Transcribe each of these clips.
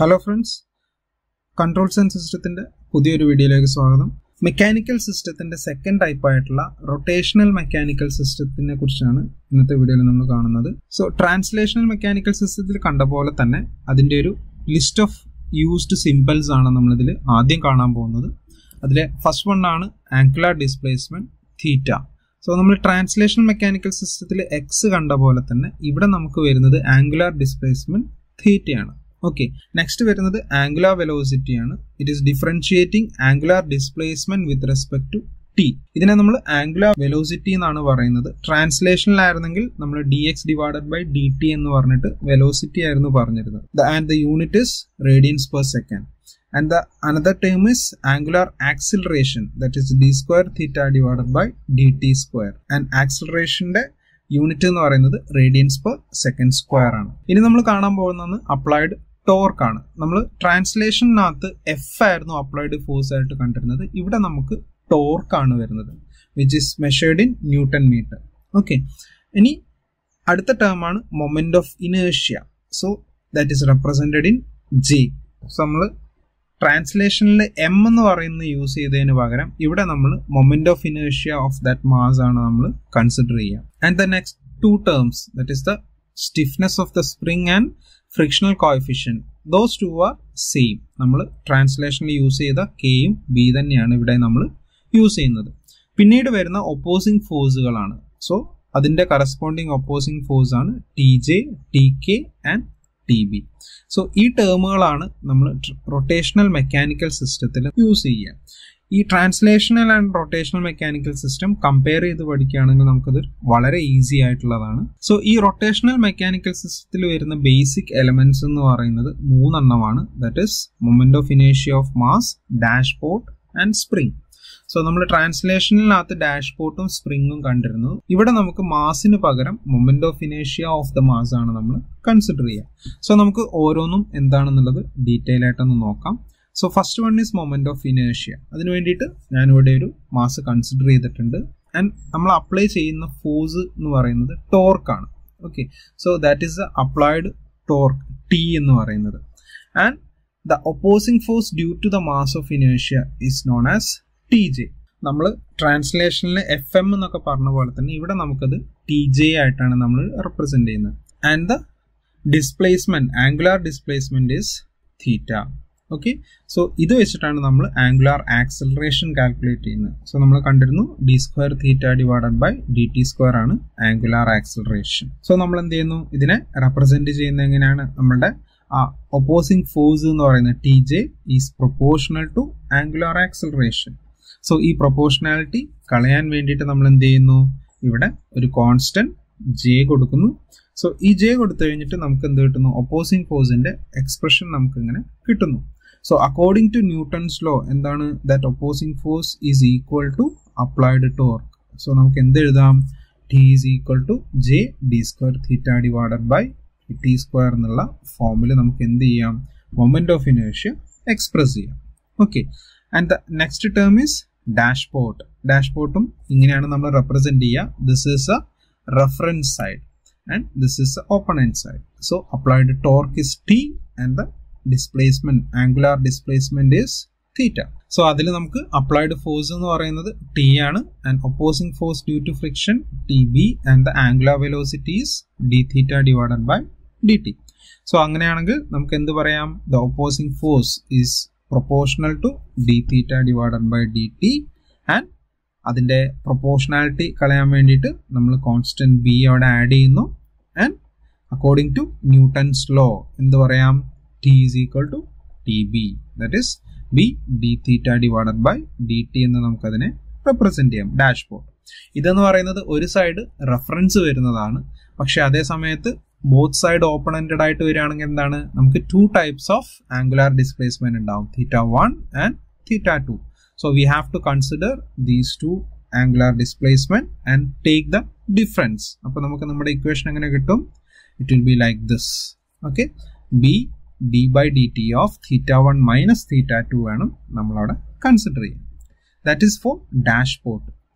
hello friends control Sen സിസ്റ്റത്തിന്റെ പുതിയൊരു വീഡിയോയിലേക്ക് സ്വാഗതം മെക്കാനിക്കൽ സിസ്റ്റത്തിന്റെ സെക്കൻഡ് ടൈപ്പ് ആയിട്ടുള്ള റൊട്ടേഷണൽ മെക്കാനിക്കൽ സിസ്റ്റത്തിനെ കുറിച്ചാണ് ഇന്നത്തെ വീഡിയോയിൽ നമ്മൾ കാണുന്നത് സോ ട്രാൻസ്ലേഷണൽ മെക്കാനിക്കൽ സിസ്റ്റത്തിൽ കണ്ട പോലെ തന്നെ അതിന്റെ ഒരു ലിസ്റ്റ് ഓഫ് യൂസ്ഡ് സിമ്പിൾസ് ആണ് നമ്മളിതിൽ ആദ്യം കാണാൻ പോകുന്നത് അതിലെ ഫസ്റ്റ് വൺ ആണ് ആങ്കുലാർ ഡിസ്പ്ലേസ്മെന്റ് തീറ്റ സോ നമ്മൾ ട്രാൻസ്ലേഷൻ മെക്കാനിക്കൽ സിസ്റ്റത്തിൽ എക്സ് കണ്ട പോലെ തന്നെ ഇവിടെ നമുക്ക് വരുന്നത് ആംഗുലാർ ഡിസ്പ്ലേസ്മെന്റ് തീറ്റയാണ് ഓക്കെ നെക്സ്റ്റ് വരുന്നത് ആംഗുലാർ വെലോസിറ്റി ആണ് it is differentiating angular displacement with respect to T ഇതിനെ നമ്മൾ ആംഗുലാർ വെലോസിറ്റി എന്നാണ് പറയുന്നത് ട്രാൻസ്ലേഷനിലായിരുന്നെങ്കിൽ നമ്മൾ D X divided by D T എന്ന് പറഞ്ഞിട്ട് വെലോസിറ്റി ആയിരുന്നു പറഞ്ഞിരുന്നത് and the unit is radians per second and the another term is angular acceleration that is d square theta divided by dt square and acceleration unit എന്ന് പറയുന്നത് radians per second square ആണ് ഇനി നമ്മൾ കാണാൻ പോകുന്നത് applied torque ആണ് നമ്മൾ ട്രാൻസ്ലേഷനകത്ത് എഫ് ആയിരുന്നു അപ്ലൈഡ് ഫോഴ്സ് ആയിട്ട് കണ്ടിരുന്നത് ഇവിടെ നമുക്ക് ടോർക്ക് ആണ് വരുന്നത് which is measured in Newton metre okay ഇനി അടുത്ത ടേം ആണ് മൊമെന്റ് ഓഫ് ഇനേഷ്യ so that is represented in J so നമ്മൾ ട്രാൻസ്ലേഷനിൽ എം എന്ന് പറയുന്നത് യൂസ് ചെയ്തതിന് പകരം ഇവിടെ നമ്മൾ മൊമെന്റ് ഓഫ് ഇനേഷ്യ ഓഫ് ദാറ്റ് മാസ് ആണ് നമ്മൾ കൺസിഡർ ചെയ്യുക and the next two terms that is the stiffness of the spring and frictional coefficient those two are same നമ്മൾ ട്രാൻസ്ലേഷനിൽ യൂസ് ചെയ്ത കെയും ബി തന്നെയാണ് ഇവിടെ നമ്മൾ യൂസ് ചെയ്യുന്നത് പിന്നീട് വരുന്ന ഒപ്പോസിംഗ് ഫോഴ്സുകളാണ് സോ അതിന്റെ കറസ്പോണ്ടിങ് ഒപ്പോസിംഗ് ഫോഴ്സ് ആണ് T J T K and T B so ഈ ടേമുകളാണ് നമ്മൾ റൊട്ടേഷണൽ മെക്കാനിക്കൽ സിസ്റ്റത്തിൽ യൂസ് ചെയ്യുക ഈ translational and rotational mechanical system compare ചെയ്ത് പഠിക്കുകയാണെങ്കിൽ നമുക്കത് വളരെ ഈസി ആയിട്ടുള്ളതാണ് സോ ഈ റൊട്ടേഷണൽ മെക്കാനിക്കൽ സിസ്റ്റത്തിൽ വരുന്ന ബേസിക് എലമെന്റ്സ് എന്ന് പറയുന്നത് മൂന്നെണ്ണമാണ് ദാറ്റ് ഇസ് മൊമെന്റ് ഓഫ് ഇനേഷ്യ of mass dashpot and spring so നമ്മൾ ട്രാൻസ്ലേഷനിനകത്ത് ഡാഷ്പോർട്ടും സ്പ്രിങ്ങും കണ്ടിരുന്നു ഇവിടെ നമുക്ക് മാസിന് പകരം മൊമെന്റ് ഓഫ് ഇനേഷ്യ ഓഫ് ദ മാസ് ആണ് നമ്മൾ കൺസിഡർ ചെയ്യുക സോ നമുക്ക് ഓരോന്നും എന്താണെന്നുള്ളത് ഡീറ്റെയിൽ ആയിട്ടൊന്ന് നോക്കാം so first one is moment of ഇനേഷ്യ അതിന് വേണ്ടിയിട്ട് ഞാനിവിടെ ഒരു മാസ് കൺസിഡർ ചെയ്തിട്ടുണ്ട് ആൻഡ് നമ്മൾ അപ്ലൈ ചെയ്യുന്ന ഫോഴ്സ് എന്ന് പറയുന്നത് ടോർക്കാണ് okay so that is the applied torque T എന്ന് പറയുന്നത് and the opposing force due to the mass of ഇനേഷ്യ is known as T J നമ്മൾ ട്രാൻസ്ലേഷനിൽ എഫ് എം എന്നൊക്കെ പറഞ്ഞ പോലെ തന്നെ ഇവിടെ നമുക്കത് ടി ജെ ആയിട്ടാണ് നമ്മൾ റെപ്രസെന്റ് ചെയ്യുന്നത് and the displacement angular displacement is theta okay so ഇത് വെച്ചിട്ടാണ് നമ്മൾ ആംഗുലാർ ആക്സലറേഷൻ കാൽക്കുലേറ്റ് ചെയ്യുന്നത് സോ നമ്മൾ കണ്ടിരുന്നു d square theta divided by D T square ആണ് ആംഗുലാർ ആക്സലറേഷൻ സോ നമ്മൾ എന്ത് ചെയ്യുന്നു ഇതിനെ റെപ്രസെന്റ് ചെയ്യുന്നത് എങ്ങനെയാണ് നമ്മളുടെ ആ ഒപ്പോസിംഗ് ഫോഴ്സ് എന്ന് പറയുന്നത് T J is proportional to angular acceleration so ഈ പ്രൊപ്പോർഷണാലിറ്റി കളയാൻ വേണ്ടിയിട്ട് നമ്മൾ എന്ത് ചെയ്യുന്നു ഇവിടെ ഒരു കോൺസ്റ്റന്റ് ജെ കൊടുക്കുന്നു സോ ഈ ജെ കൊടുത്തു കഴിഞ്ഞിട്ട് നമുക്ക് എന്ത് കിട്ടുന്നു ഒപ്പോസിംഗ് ഫോഴ്സിന്റെ എക്സ്പ്രഷൻ നമുക്ക് ഇങ്ങനെ കിട്ടുന്നു so according to Newton's law എന്താണ് that opposing force is equal to applied torque so നമുക്ക് എന്ത് എഴുതാം T is equal to J d square theta divided by T square എന്നുള്ള ഫോമിൽ നമുക്ക് എന്ത് ചെയ്യാം മൊമെന്റ് ഓഫ് ഇനേഷ്യ എക്സ്പ്രസ് ചെയ്യാം okay and the next term is dashpot ഡാഷ്പോർട്ടും ഇങ്ങനെയാണ് നമ്മൾ റെപ്രസെന്റ് ചെയ്യുക this is a reference side and this is a open end side so applied torque is T and the displacement angular displacement is theta so അതിൽ നമുക്ക് applied force എന്ന് പറയുന്നത് T ആണ് and opposing force due to friction T B and the angular velocity is d theta divided by D T so അങ്ങനെയാണെങ്കിൽ നമുക്ക് എന്ത് പറയാം the opposing force is proportional to d theta divided by D T and അതിന്റെ proportionality കളയാൻ വേണ്ടിയിട്ട് നമ്മൾ constant B അവിടെ add ചെയ്യുന്നു and according to Newton's law എന്ത് പറയാം T is equal to T B that is B d theta divided by D T എന്ന് നമുക്കതിനെ റെപ്രസെന്റ് ചെയ്യാം ഡാഷ്ബോർഡ് ഇതെന്ന് പറയുന്നത് ഒരു സൈഡ് റെഫറൻസ് വരുന്നതാണ് പക്ഷെ അതേ സമയത്ത് ബോത്ത് സൈഡ് ഓപ്പൺ എൻഡഡ് ആയിട്ട് വരികയാണെങ്കിൽ എന്താണ് നമുക്ക് two types of angular displacement ഉണ്ടാവും theta one and theta two so we have to consider these two angular displacement and take the difference അപ്പൊ നമുക്ക് നമ്മുടെ ഇക്വേഷൻ എങ്ങനെ കിട്ടും it will be like this okay B d by D T of theta one minus theta two വേണം നമ്മളവിടെ consider ചെയ്യാൻ that is for dashpot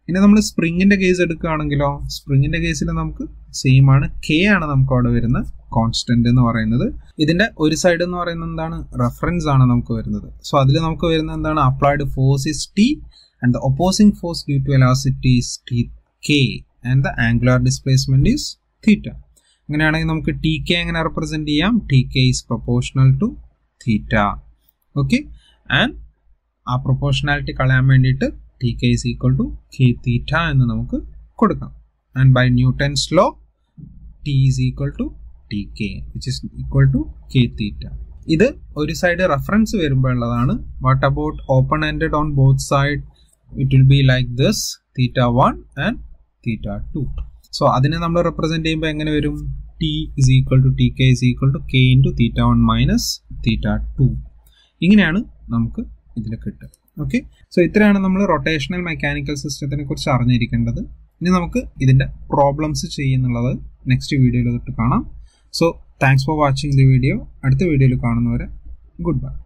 ഇനി നമ്മൾ സ്പ്രിങ്ങിന്റെ കേസ് എടുക്കുകയാണെങ്കിലോ സ്പ്രിങ്ങിന്റെ കേസിൽ നമുക്ക് സെയിം ആണ് കെ ആണ് നമുക്ക് അവിടെ വരുന്ന കോൺസ്റ്റന്റ് എന്ന് പറയുന്നത് ഇതിന്റെ ഒരു സൈഡ് എന്ന് പറയുന്നത് എന്താണ് റെഫറൻസ് ആണ് നമുക്ക് വരുന്നത് സോ അതിൽ നമുക്ക് വരുന്ന എന്താണ് applied force is T and the opposing force due to velocity is T K and the angular displacement is theta അങ്ങനെയാണെങ്കിൽ നമുക്ക് ടി കെ എങ്ങനെ റെപ്രസെന്റ് ചെയ്യാം T K is proportional to theta okay and ആ proportionality കളയാൻ വേണ്ടിയിട്ട് T K is equal to K theta എന്ന് നമുക്ക് കൊടുക്കാം and by Newton's law T is equal to T K which is equal to K theta ഇത് ഒരു side reference വരുമ്പോൾ ഉള്ളതാണ് what about open ended on both side it will be like this theta one and theta two so അതിനെ നമ്മൾ represent ചെയ്യുമ്പോൾ എങ്ങനെ വരും T is equal to T K is equal to K into theta one minus theta two ഇങ്ങനെയാണ് നമുക്ക് ഇതിൽ കിട്ടുക okay so ഇത്രയാണ് നമ്മൾ റൊട്ടേഷണൽ മെക്കാനിക്കൽ സിസ്റ്റത്തിനെ കുറിച്ച് അറിഞ്ഞിരിക്കേണ്ടത് ഇനി നമുക്ക് ഇതിന്റെ പ്രോബ്ലംസ് ചെയ്യുന്നുള്ളത് നെക്സ്റ്റ് വീഡിയോയിൽ തൊട്ട് കാണാം so thanks for watching the video അടുത്ത വീഡിയോയിൽ കാണുന്നവരെ ഗുഡ് ബൈ